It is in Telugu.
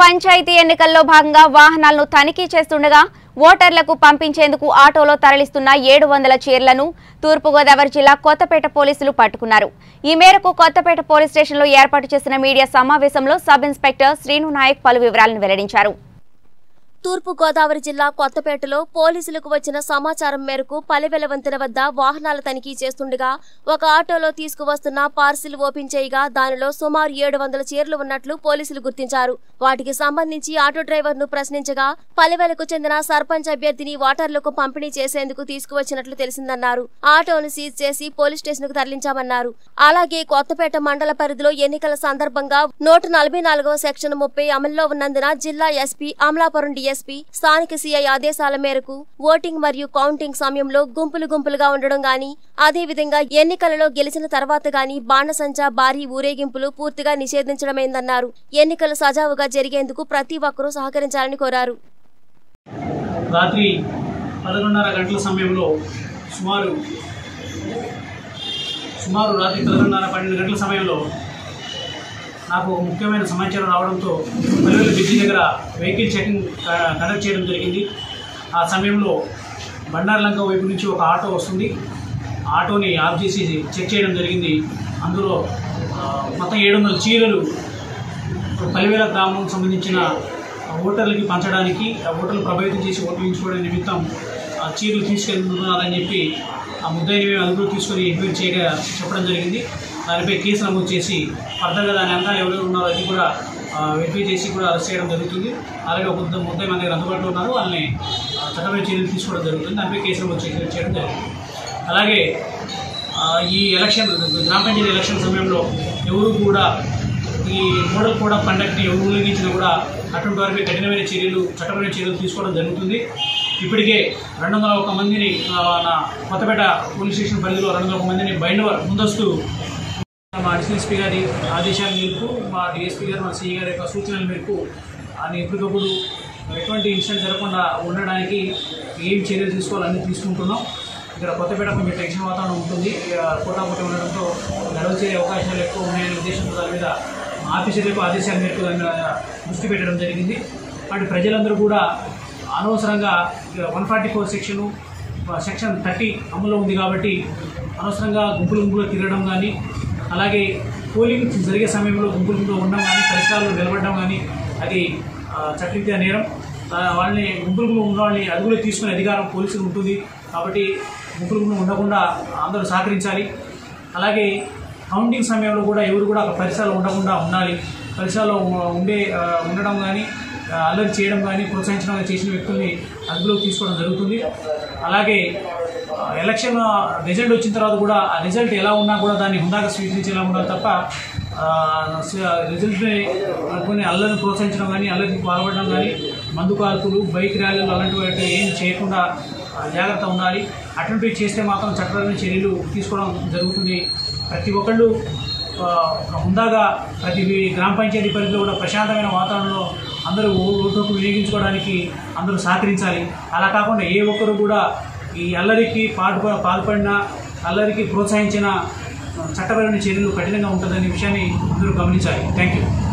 పంచాయతీ ఎన్నికల్లో భాగంగా వాహనాలను తనిఖీ చేస్తుండగా ఓటర్లకు పంపించేందుకు ఆటోలో తరలిస్తున్న ఏడు వందల చీరలను తూర్పుగోదావరి జిల్లా కొత్తపేట పోలీసులు పట్టుకున్నారు ఈ మేరకు కొత్తపేట పోలీస్ స్టేషన్లో ఏర్పాటు చేసిన మీడియా సమావేశంలో సబ్ ఇన్స్పెక్టర్ శ్రీను నాయక్ పలు వివరాలను వెల్లడించారు తూర్పు గోదావరి జిల్లా కొత్తపేటలో పోలీసులకు వచ్చిన సమాచారం మేరకు పల్లెవెల వంతెన వద్ద వాహనాల తనిఖీ చేస్తుండగా ఒక ఆటోలో తీసుకువస్తున్న పార్సిల్ ఓపెన్ చేయగా దానిలో సుమారు ఏడు వందల చీరలు ఉన్నట్లు పోలీసులు గుర్తించారు వాటికి సంబంధించి ఆటో డ్రైవర్ ను ప్రశ్నించగా పల్లెవెలకు చెందిన సర్పంచ్ అభ్యర్థిని ఓటర్లకు పంపిణీ చేసేందుకు తీసుకువచ్చినట్లు తెలిసిందన్నారు ఆటోను సీజ్ చేసి పోలీస్ స్టేషన్ కు తరలించామన్నారు అలాగే కొత్తపేట మండల పరిధిలో ఎన్నికల సందర్భంగా నూట నలభై నాలుగవ సెక్షన్ ముప్పై అమల్లో ఉన్నందున జిల్లా ఎస్పీ అమలాపురం డీఎస్పీ స్థానిక సీఐ ఆదేశాల మేరకు ఓటింగ్ మరియు కౌంటింగ్ సమయంలో గుంపులు గుంపులుగా ఉండడం గాని అదేవిధంగా ఎన్నికలలో గెలిచిన తర్వాత గాని బాణసంచా భారీ ఊరేగింపులు పూర్తిగా నిషేధించడమైందన్నారు ఎన్నికలు సజావుగా జరిగేందుకు ప్రతి ఒక్కరూ సహకరించాలని కోరారు రాత్రి పదకొండున్నర గంటల సమయంలో సుమారు సుమారు రాత్రి పదకొండున్నర పన్నెండు గంటల సమయంలో నాకు ఒక ముఖ్యమైన సమాచారం రావడంతో పల్లెల బ్రిడ్జి దగ్గర వెహికల్ చెకింగ్ క- కండక్ట్ చేయడం జరిగింది ఆ సమయంలో బండార్లంక వైపు నుంచి ఒక ఆటో వస్తుంది ఆటోని ఆఫ్ చేసి చెక్ చేయడం జరిగింది అందులో ఆ, మొత్తం ఏడు వందల చీరలు పలివేల గ్రామం సంబంధించిన ఓటర్లకి పంచడానికి ఆ ఓటర్లు ప్రభావితం చేసి ఓట్లు వేయించుకోవడం నిమిత్తం ఆ చీరలు తీసుకెళ్తున్నారని చెప్పి ఆ ముద్దాయిని మేము అదుపులో తీసుకొని ఎంక్వైరీ చేయగా చెప్పడం జరిగింది దానిపై కేసు నమోదు చేసి ఫర్దర్గా దాని వెనకాల ఎవరెవరు ఉన్నారో అది కూడా వెరిఫై చేసి కూడా అరెస్ట్ చేయడం జరుగుతుంది అలాగే ఒక ముద్ద ముద్దాయి మన దగ్గర అందుబాటులో ఉన్నారు వాళ్ళని ఆ, చట్టపరమైన చర్యలు తీసుకోవడం జరుగుతుంది దానిపై కేసు నమోదు చేసి చేయడం జరిగింది అలాగే ఆ, ఈ ఎలక్షన్ గ్రామ పంచాయతీ ఎలక్షన్ సమయంలో ఎవరు కూడా ఈ మోడల్ కోడ్ ఆఫ్ కండక్ట్ని ఎవరు ఉల్లంఘించినా కూడా అటువంటి వారిపై కఠినమైన చర్యలు చట్టపరమైన చర్యలు తీసుకోవడం జరుగుతుంది ఇప్పటికే రెండు వందల ఒక మందిని ఆ, నా కొత్తపేట పోలీస్ స్టేషన్ పరిధిలో రెండు వందల ఒక మందిని బైండ్ ముందస్తు మా అడిషనల్ ఎస్పీ గారి ఆదేశాల మేరకు మా డిఎస్పీ గారు మా సిఈ గారి యొక్క సూచనల మేరకు ఆయన ఎప్పటికప్పుడు ఎటువంటి ఇన్సిడెంట్ జరగకుండా ఉండడానికి ఏం చర్యలు తీసుకోవాలో అన్నీ తీసుకుంటున్నాం ఇక్కడ కొత్తపేట కొంచెం టెన్షన్ వాతావరణం ఉంటుంది ఇక పోటాపోటీ ఉండడంతో గడవ చేసే అవకాశాలు ఎక్కువ ఉన్నాయనే ఉద్దేశంతో దాని మీద మా ఆఫీసర్ యొక్క ఆదేశాల మేరకు దాని మీద దృష్టి పెట్టడం జరిగింది కాబట్టి ప్రజలందరూ కూడా అనవసరంగా one forty four section section thirty అమల్లో ఉంది కాబట్టి అనవసరంగా గుంపులు గుంపులు తిరగడం కానీ అలాగే పోలింగ్ జరిగే సమయంలో గుంపులు గుంపులు ఉండడం కానీ పరిసరాల్లో నిలబడడం కానీ అది ఆ, చట్టరీత్యా నేరం ఆ, వాళ్ళని గుంపులు గుంపులు ఉన్న వాళ్ళని అదుపులో తీసుకునే అధికారం పోలీసులకు ఉంటుంది కాబట్టి గుంపులు గుంపులు ఉండకుండా అందరూ సహకరించాలి అలాగే కౌంటింగ్ సమయంలో కూడా ఎవరు కూడా ఒక పరిసరాలు ఉండకుండా ఉండాలి పరిసరాల్లో ఉ- ఉండే ఆ, ఉండడం కానీ ఆ, అల్లరి చేయడం కానీ ప్రోత్సహించడం కానీ చేసిన వ్యక్తుల్ని అదుపులోకి తీసుకోవడం జరుగుతుంది అలాగే ఆ, ఎలక్షన్ రిజల్ట్ వచ్చిన తర్వాత కూడా ఆ రిజల్ట్ ఎలా ఉన్నా కూడా దాన్ని హుందాగా స్వీకరించేలా ఉండాలి తప్ప ఆ, స- రిజల్ట్ని కొన్ని అల్లరిని ప్రోత్సహించడం కానీ అల్లరికి పాల్పడడం కానీ మందు కాల్పులు బైక్ ర్యాలీలు అలాంటివి ఏం చేయకుండా ఆ, జాగ్రత్త ఉండాలి అటువంటివి చేస్తే మాత్రం చట్టపరమైన చర్యలు తీసుకోవడం జరుగుతుంది ప్రతి ఒక్కళ్ళు ఆ, హుందాగా ప్రతి గ్రామ పంచాయతీ పరిధిలో కూడా ప్రశాంతమైన వాతావరణంలో అందరూ ఓ- ఓటుకు వినియోగించుకోవడానికి అందరూ సహకరించాలి అలా కాకుండా ఏ ఒక్కరు కూడా ఈ అల్లరికి పాటు పాల్పడిన అల్లరికి ప్రోత్సహించిన చట్టపరమైన చర్యలు కఠినంగా ఉంటుందనే విషయాన్ని అందరూ గమనించాలి థ్యాంక్ యూ